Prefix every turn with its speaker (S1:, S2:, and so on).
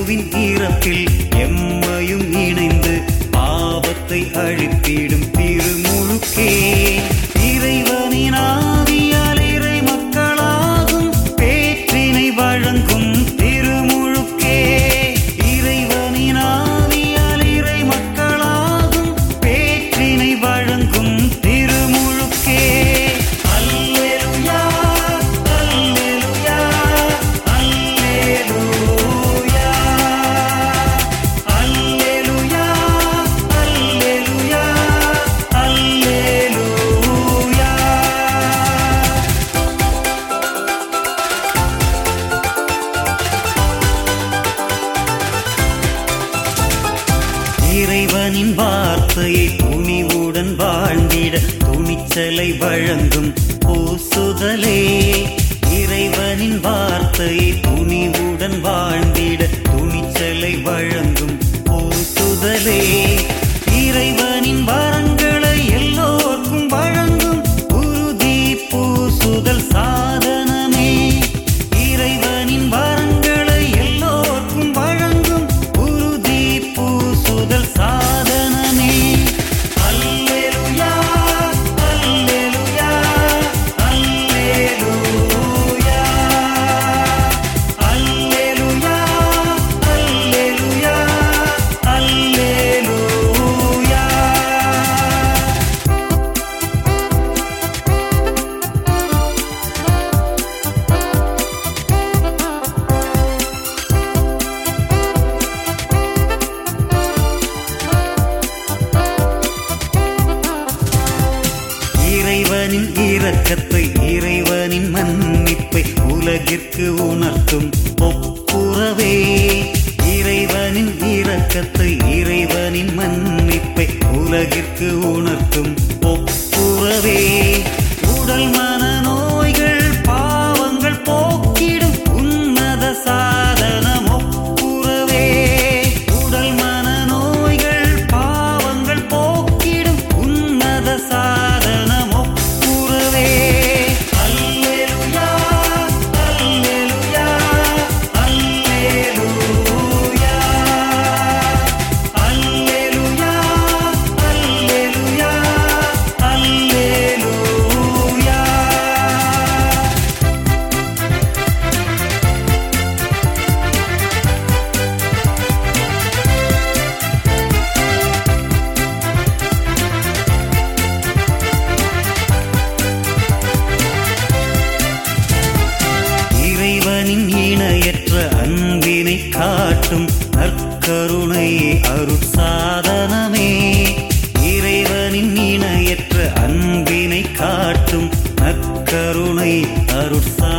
S1: கிறிஸ்துவின் இறப்பில் எம்மையும் இணைந்து பாவத்தை அழித்திடும் திருமுழுக்கே இறைவனின் ஆவியால் இறை மக்களாகும் பேற்றினை வழங்கும் திருமுழுக்கே இறைவனின் ஆவியால் இறை மக்களாகும் பேற்றினை வழங்கும் திருமுழுக்கே அல்லேலூயா அல்லேலூயா அல்லேலூயா அல்லேலூயா அல்லேலூயா அல்லேலூயா இறைவனின் வார்த்தையை துணிவுடன் வாழ்ந்திட துணிச்சலை வழங்கும் பூசுதலே இறைவனின் வார்த்தையை துணிவுடன் வாழ்ந்திட துணிச்சலை வழங்கும் பூசுதலே இறைவனின் வரங்களை எல்லோர்க்கும் வழங்கும் உறுதி பூசுதல் சாதனமே இறைவனின் வரங்களை எல்லோர்க்கும் வழங்கும் உறுதி பூசுதல் சாதனமே அல்லேலூயா அல்லேலூயா அல்லேலூயா அல்லேலூயா அல்லேலூயா அல்லேலூயா இறைவனின் இரக்கத்தை இறைவனின் மன்னிப்பை உலகிற்கு உணர்த்தும் ஒப்புரவே இறைவனின் இரக்கத்தை இறைவனின் மன்னிப்பை உலகிற்கு உணர்த்தும் ஒப்புரவே உடல் மன நோய்கள் பாவங்கள் போக்கிடும் உன்னத சாதனம் ஒப்புரவே உடல் மன நோய்கள் பாவங்கள் போக்கிடும் உன்னத சாதனம் ஒப்புரவே அல்லேலூயா அல்லேலூயா அல்லேலூயா அல்லேலூயா அல்லேலூயா அல்லேலூயா இறைவனின் இணையற்ற அன்பினை காட்டும் நற்கருணை அருட்சாதனமே இறைவனின் இணையற்ற அன்பினை காட்டும் நற்கருணை அருட்சாதனமே